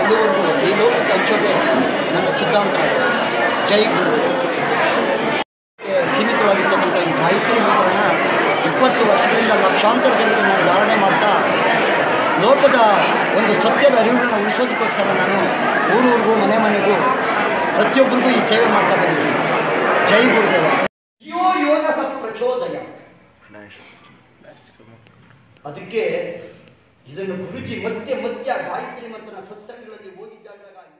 ಇದುವರೆಗೂ ಈ ಲೋಕಕ್ಕೆ ಹಂಚೋದೇ ನನ್ನ ಸಿದ್ಧಾಂತ ಆಗಿದೆ. ಜೈ ಗುರು ಕ್ಕೆ ಸೀಮಿತವಾಗಿರ್ತಕ್ಕಂಥ ಈ ಗಾಯತ್ರಿ ಮಂತ್ರನ ಇಪ್ಪತ್ತು ವರ್ಷಗಳಿಂದ ಲಕ್ಷಾಂತರ ಜನರಿಗೆ ನಾನು ಧಾರಣೆ ಮಾಡ್ತಾ ಲೋಕದ ಒಂದು ಸತ್ಯದ ಅರಿವುಗಳನ್ನ ಉಳಿಸೋದಕ್ಕೋಸ್ಕರ ನಾನು ಊರೂರಿಗೂ ಮನೆ ಮನೆಗೂ ಪ್ರತಿಯೊಬ್ಬರಿಗೂ ಈ ಸೇವೆ ಮಾಡ್ತಾ ಬಂದಿದ್ದೀನಿ ಜೈ ಗುರುದೇವ ಯೋ ಯೋಗ ಪ್ರಚೋದಯ ಅದಕ್ಕೆ ಇದನ್ನು ಗುರುಜಿ ಮತ್ತೆ ಮತ್ತೆ ಆ ಗಾಯತ್ರಿ ಮಂತ್ರನ ಸತ್ಸಂಗಗಳಲ್ಲಿ ಓದಿದ್ದಾಗ